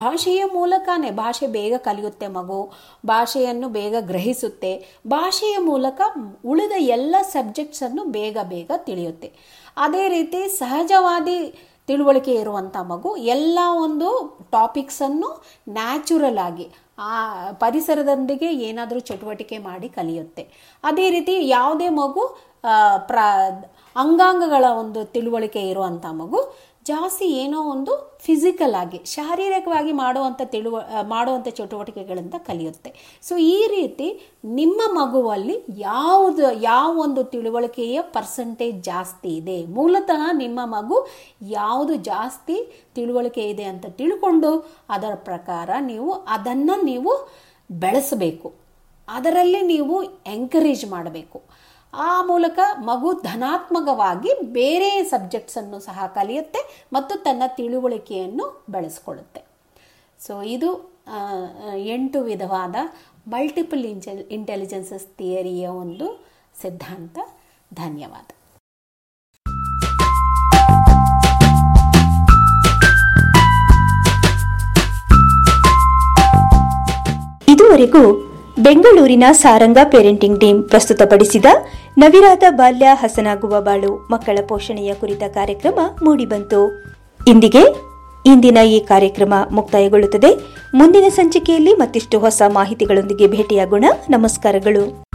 ಭಾಷೆಯ ಮೂಲಕನೇ ಭಾಷೆ ಬೇಗ ಕಲಿಯುತ್ತೆ ಮಗು ಭಾಷೆಯನ್ನು ಬೇಗ ಗ್ರಹಿಸುತ್ತೆ ಭಾಷೆಯ ಮೂಲಕ ಉಳಿದ ಎಲ್ಲ ಸಬ್ಜೆಕ್ಟ್ಸನ್ನು ಬೇಗ ಬೇಗ ತಿಳಿಯುತ್ತೆ ಅದೇ ರೀತಿ ಸಹಜವಾದಿ ತಿಳುವಳಿಕೆ ಇರುವಂಥ ಮಗು ಎಲ್ಲ ಒಂದು ಟಾಪಿಕ್ಸನ್ನು ನ್ಯಾಚುರಲ್ ಆಗಿ ಆ ಪರಿಸರದೊಂದಿಗೆ ಏನಾದರೂ ಚಟುವಟಿಕೆ ಮಾಡಿ ಕಲಿಯುತ್ತೆ ಅದೇ ರೀತಿ ಯಾವುದೇ ಮಗು ಪ್ರ ಅಂಗಾಂಗಗಳ ಒಂದು ತಿಳುವಳಿಕೆ ಇರುವಂಥ ಮಗು ಜಾಸ್ತಿ ಏನೋ ಒಂದು ಫಿಸಿಕಲ್ ಆಗಿ ಶಾರೀರಿಕವಾಗಿ ಮಾಡುವಂಥ ತಿಳುವ ಮಾಡುವಂಥ ಚಟುವಟಿಕೆಗಳಿಂದ ಕಲಿಯುತ್ತೆ ಸೊ ಈ ರೀತಿ ನಿಮ್ಮ ಮಗುವಲ್ಲಿ ಯಾವುದು ಯಾವ ಒಂದು ತಿಳುವಳಿಕೆಯ ಪರ್ಸೆಂಟೇಜ್ ಜಾಸ್ತಿ ಇದೆ ಮೂಲತಃ ನಿಮ್ಮ ಮಗು ಯಾವುದು ಜಾಸ್ತಿ ತಿಳುವಳಿಕೆ ಇದೆ ಅಂತ ತಿಳ್ಕೊಂಡು ಅದರ ಪ್ರಕಾರ ನೀವು ಅದನ್ನು ನೀವು ಬೆಳೆಸಬೇಕು ಅದರಲ್ಲಿ ನೀವು ಎಂಕರೇಜ್ ಮಾಡಬೇಕು ಆ ಮೂಲಕ ಮಗು ಧನಾತ್ಮಕವಾಗಿ ಬೇರೆ ಸಬ್ಜೆಕ್ಟ್ಸನ್ನು ಸಹ ಕಲಿಯುತ್ತೆ ಮತ್ತು ತನ್ನ ತಿಳುವಳಿಕೆಯನ್ನು ಬೆಳೆಸ್ಕೊಳ್ಳುತ್ತೆ ಸೊ ಇದು ಎಂಟು ವಿಧವಾದ ಮಲ್ಟಿಪಲ್ ಇಂಟೆಲ್ ಇಂಟೆಲಿಜೆನ್ಸಸ್ ಥಿಯರಿಯ ಒಂದು ಸಿದ್ಧಾಂತ ಧನ್ಯವಾದ ಇದುವರೆಗೂ ಬೆಂಗಳೂರಿನ ಸಾರಂಗ ಪೇರೆಂಟಿಂಗ್ ಟೀಮ್ ಪ್ರಸ್ತುತಪಡಿಸಿದ ನವಿರಾದ ಬಾಲ್ಯ ಹಸನಾಗುವ ಬಾಳು ಮಕ್ಕಳ ಪೋಷಣೆಯ ಕುರಿತ ಕಾರ್ಯಕ್ರಮ ಮೂಡಿಬಂತು ಇಂದಿಗೆ ಇಂದಿನ ಈ ಕಾರ್ಯಕ್ರಮ ಮುಕ್ತಾಯಗೊಳ್ಳುತ್ತದೆ ಮುಂದಿನ ಸಂಚಿಕೆಯಲ್ಲಿ ಮತ್ತಿಷ್ಟು ಹೊಸ ಮಾಹಿತಿಗಳೊಂದಿಗೆ ಭೇಟಿಯಾಗೋಣ ನಮಸ್ಕಾರಗಳು